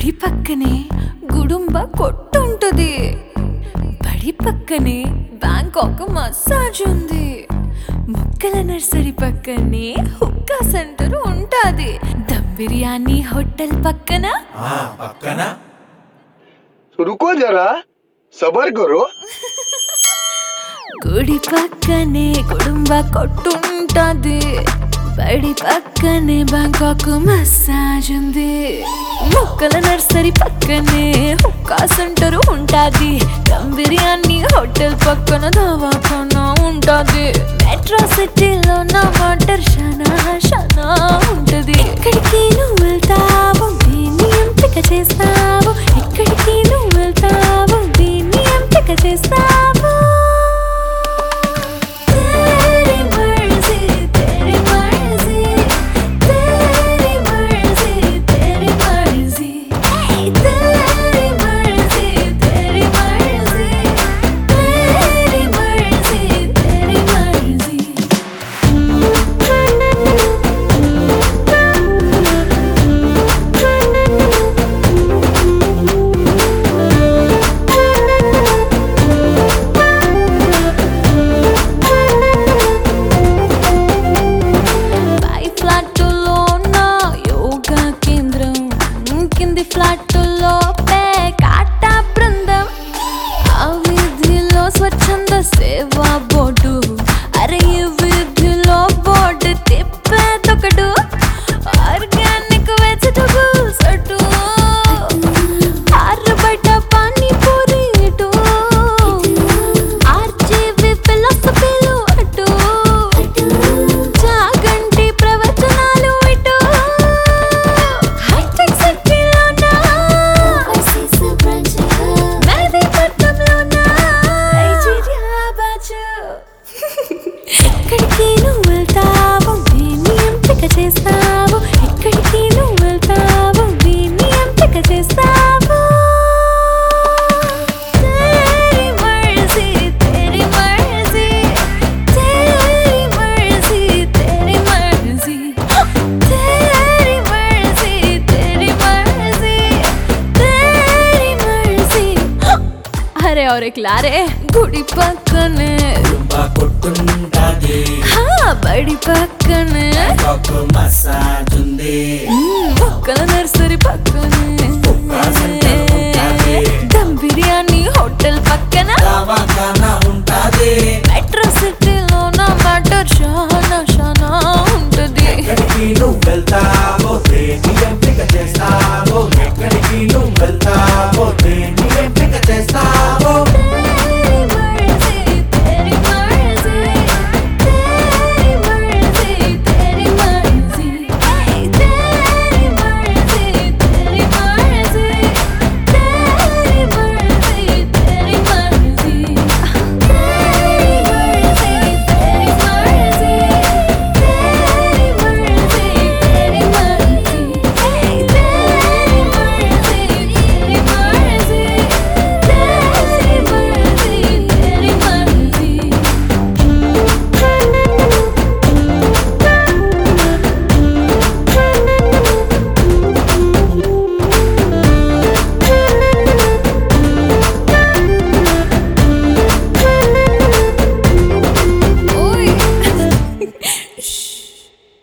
గుడి పక్కనే గుడుంబ కొట్టుంటది బడి పక్కనే బ్యాంకాక్ మసాజ్ ఉంది ముక్కల నర్సరీ పక్కనే హుక్కా సెంటర్ ఉంటాది దమ్ బిర్యానీ హోటల్ పక్కన ఆ పక్కన रुको जरा सबर करो గుడి పక్కనే కుటుంబ కొట్టుంటది బడి పక్కనే బ్యాంకాక్ మసాజ్ ఉంది ముక్కల నర్సరీ పక్కనే హుక్కా సెంటర్ ఉంటాది దమ్ బిర్యానీ హోటల్ పక్కన దవాఖానా ఉంటాది మెట్రో సిటీలో నా మటర్ షనా షనా ఉంటది ఎక్కడికి నువ్వు వెళ్తావు దీన్ని ఎంపిక చేస్తావు ఎక్కడికి నువ్వు వెళ్తావు దీన్ని ఎంపిక చేస్తావు तेरी मर्जी तेरी मर्जी तेरी मर्जी तेरी मर्जी तेरी मर्जी तेरी मर्जी तेरी मर्जी तेरी मर्जी పై ఫ్లాట్లో నా యోగా కేంద్రం కింది ఫ్లాట్లో పేకాట బృందం ఆ వీధిలో స్వచ్ఛంద సేవా బోర్డు అరే ఈ వీధిలో బోర్డు తిప్పేదొకడు ఆర్గానిక్ వెజిటబుల్స్ అటు ఆరు బయట పానీపూరి ఇటు ఆర్జీవి ఫిలాసఫీలు అటు చాగంటి ప్రవచనాలు ఇటు హైటెక్ సిటీలోన మెహదీపట్నంలోన ఎక్కడికి నువ్వు వెళ్తావు దీన్ని ఎంపిక చేస్తావు ఎక్కడికి నువ్వు వెళ్తావు దీన్ని ఎంపిక చేస్తావు तेरी मर्जी तेरी मर्जी तेरी मर्जी तेरी मर्जी तेरी मर्जी तेरी मर्जी तेरी मर्जी अरे और एक लारे गुड़ी पక్కనే కుంభ కొట్టుంటది హా బడి పక్కనే ఒక మసాజ్ ఉంది మ్మ్,